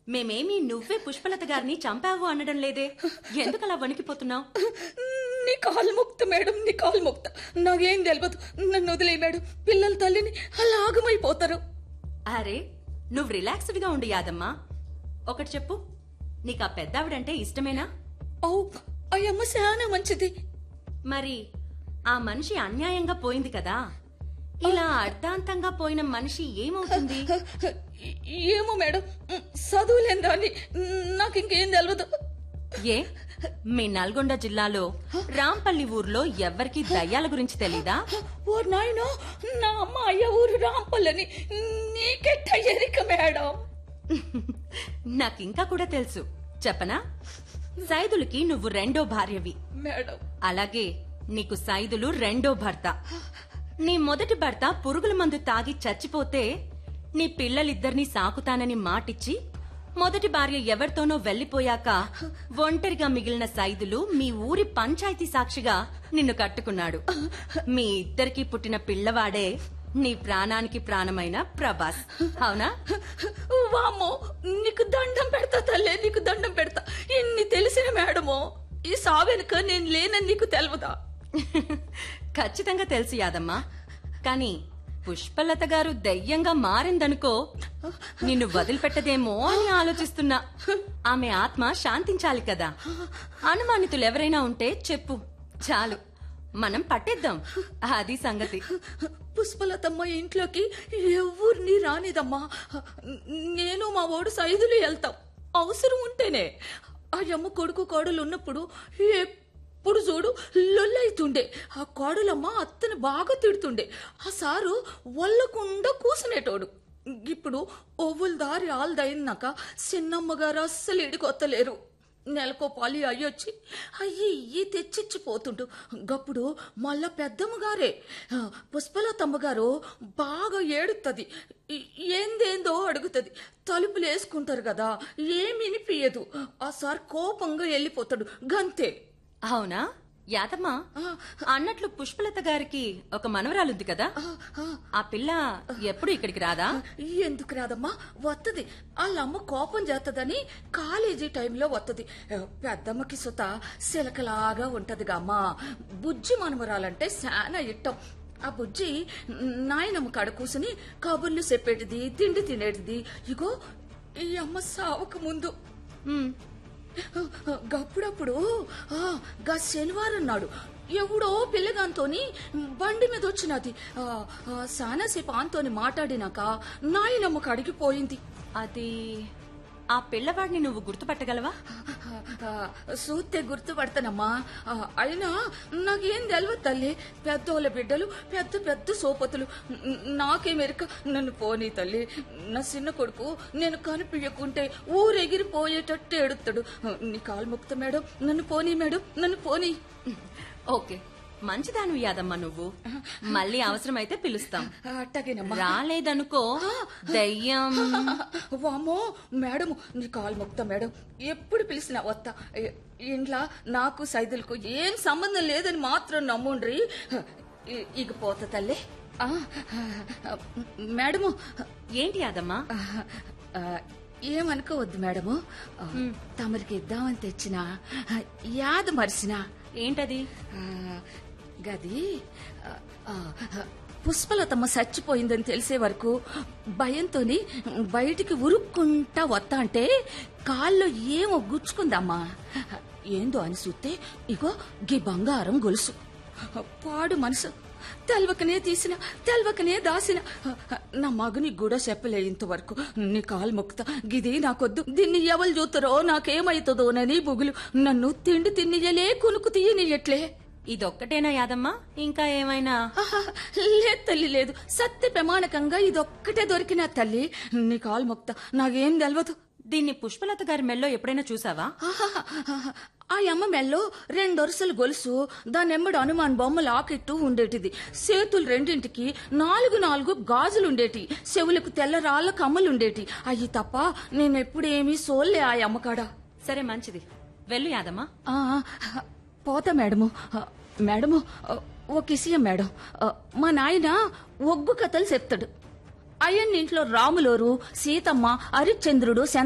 మేమేమి నువ్వే పుష్పలత గారిని చంపావు అనడం లేదే ఎందుకలా వణికిపోతున్నావు నీ కాలు ముక్త మేడం నీ కాలు ముక్త నాకేం తెలియదు నన్ను వదిలే మేడం పిల్లల తల్లిని అలా ఆగమైపోతారు అరే నువ్వు రిలాక్స్డ్ గా ఉండు యాదమ్మా ఒకటి చెప్పు నీకు ఆ పెద్దావిడంటే ఇష్టమేనా ఓ అయ్యమ్మ చాలా మంచిది మరి ఆ మనిషి అన్యాయంగా పోయింది కదా ఇలా అర్ధాంతంగా పోయిన మనిషి ఏమవుతుంది ఏమో మేడం చదువులేని దాన్ని నాకు ఇంకేం తెలియదు ఏ మీ నల్గొండ జిల్లాలో రాంపల్లి ఊర్లో ఎవ్వరికీ దయ్యాల గురించి తెలీదా ఓ నాయనో నా అమ్మ అయ్య ఊరు రాంపల్లని నీకెట్ట ఎరిక మేడం నాకింకా కూడా తెలుసు చెప్పనా సైదులకి నువ్వు రెండో భార్యవి మేడం అలాగే నీకు సైదులు రెండో భర్త నీ మొదటి భర్త పురుగుల మందు తాగి చచ్చిపోతే నీ పిల్లలిద్దరినీ సాకుతానని మాటిచ్చి మొదటి భార్య ఎవరితోనో వెళ్లిపోయాక ఒంటరిగా మిగిలిన సైదులు మీ ఊరి పంచాయతీ సాక్షిగా నిన్ను కట్టుకున్నాడు మీ ఇద్దరికి పుట్టిన పిల్లవాడే నీ ప్రాణానికి ప్రాణమైన ప్రభాస్ అవునా వామ్మో నీకు దండం పెడతా తల్లే నీకు దండం పెడతా ఇన్ని తెలిసిన మేడమో ఈ సావెనుక నేను లేనని నీకు తెలవదా ఖచ్చితంగా తెలుసు యాదమ్మా కాని పుష్పలత గారు దయ్యంగా మారిందనుకో నిన్ను వదిలిపెట్టదేమో అని ఆలోచిస్తున్నా ఆమె ఆత్మ శాంతించాలి కదా అనుమానితులు ఎవరైనా ఉంటే చెప్పు చాలు మనం పట్టేద్దాం అది సంగతి పుష్పలతమ్మ ఇంట్లోకి ఎవరిని రానిదమ్మా నేను మా ఓడు సైదులు వెళ్తాం అవసరం ఉంటేనే ఆ అమ్మ కొడుకు కోడలు ఉన్నప్పుడు ఎప్పుడు చూడు లొల్లైతుండే ఆ కోడలమ్మ అత్తని బాగా తిడుతుండే ఆ సారు వల్లకుండా కూసునేటోడు ఇప్పుడు ఒవ్వుల దారి ఆల్దయినాక చిన్నమ్మగారు అస్సలు ఇడికొత్తలేరు నెలకో పాలి అయ్యొచ్చి అయ్యి ఇయ్యి తెచ్చిచ్చిపోతుండు గప్పుడు మళ్ళా పెద్దమ్మగారే ఆ, పుష్పలతమ్మగారు బాగా ఏడుతుంది ఏందేందో అడుగుతుంది తలుపులు వేసుకుంటారు కదా ఏమి వినిపించదు ఆ సార్ కోపంగా వెళ్ళిపోతాడు గంతే అవునా యాదమ్మా అన్నట్లు పుష్పలత గారికి ఒక మనవరాలుంది కదా ఆ పిల్ల ఎప్పుడు ఇక్కడికి రాదా ఎందుకు రాదమ్మా వత్తది వాళ్ళమ్మ కోపం చేస్తదని కాలేజీ టైంలో వత్తది పెద్దమ్మకి సుత సిలకలాగా ఉంటదిగా అమ్మా బుజ్జి మనమరాలంటే శానా ఇట్టం ఆ బుజ్జి నాయనమ్మ కాడ కూసుని కబుర్లు చెప్పేటిది తిండి తినేటిది ఇగో ఈ అమ్మ సావక ముందు ఉమ్, గప్పుడప్పుడు ఆ, గా శనివారం నాడు ఎవడో పిల్లగాంతోని బండి మీద వచ్చినది ఆ, ఆ, సానాసేపు ఆంతోని మాట్లాడినాక నాయనమ్మ కడిగి పోయింది అది ఆ పిల్లవాడిని నువ్వు గుర్తుపట్టగలవా ఆ, సూత్తే గుర్తుపడతానమ్మా ఆ, అయినా నాకేం తెలియదు తల్లి పెద్దోళ్ళ బిడ్డలు పెద్ద పెద్ద సోపతులు న- నాకేమెరక నన్ను పోనీ తల్లి నా చిన్న కొడుకు నేను కనిపించకుంటే ఊరెగిరిపోయేటట్టు ఎడుతాడు నీ కాలు మొక్త మేడం నన్ను పోనీ మేడం నన్ను పోనీ ఓకే మంచిదాను యాదమ్మా నువ్వు మళ్ళీ అవసరమైతే పిలుస్తాం అట్టగేనమ్మా రాలేదనుకో దయ్యం వామ్మో మేడం నీ కాలు మొక్తా మేడం ఎప్పుడు పిలిచినా వస్తా ఇ- ఇంట్లో నాకు సైదులకు ఏం సంబంధం లేదని మాత్రం నమ్ముండ్రి ఇ- ఇక పోత తల్లి ఆ, మేడము ఏంటి యాదమ్మా ఆ, ఏమనుకోవద్దు మేడము ఆ, తమరికి ఇద్దామని తెచ్చిన యాద మరిసిన ఏంటది గది ఆ, ఆ, పుష్పలతమ్మ చచ్చిపోయిందని తెలిసే వరకు భయంతోని బయటికి ఉరుక్కుంటా వత్తా అంటే కాల్లో ఏమో గుచ్చుకుందమ్మా ఏందో అని చూస్తే ఇగో గీ బంగారం గొలుసు పాడు మనసు తెల్వకనే తీసిన తెల్వకనే దాసిన నా మగని కూడా చెప్పలే ఇంతవరకు నీ కాలు మొక్కుతా గిది నాకొద్దు దీన్ని ఎవరు చూస్తారో నాకేమైతుందోనని బుగులు నన్ను తిండి తిన్నియలే కునుకు తీయనియట్లే ఇదొక్కటేనా యాదమ్మా ఇంకా ఏమైనా ఆహా, లేదు తల్లి లేదు సత్య ప్రమాణకంగా ఇదొక్కటే దొరికిన తల్లి నీ కాలు మొక్త నాకేం తెలవదు దీన్ని పుష్పలత గారి మెల్లో ఎప్పుడైనా చూసావా ఆహాహా, ఆ అమ్మ మెల్లో రెండొరుసలు గొలుసు దానెమ్మడు హనుమాన్ బొమ్మ లాకెట్టు ఉండేటిది చేతులు రెండింటికి నాలుగు నాలుగు గాజులు ఉండేటి చెవులకు తెల్ల రాళ్ళ కమ్మలు ఉండేటి అయ్యి తప్ప నేనెప్పుడేమీ సోల్లే ఆ అమ్మకాడ సరే మంచిది వెళ్ళు యాదమ్మా ఆ, పోతా మేడము ఆ, మేడము ఆ, ఒక విషయం మేడం ఆ, మా నాయన ఒగ్గు కథలు చెప్తాడు అయ్యన్న ఇంట్లో రాములోరు సీతమ్మ హరిశ్చంద్రుడు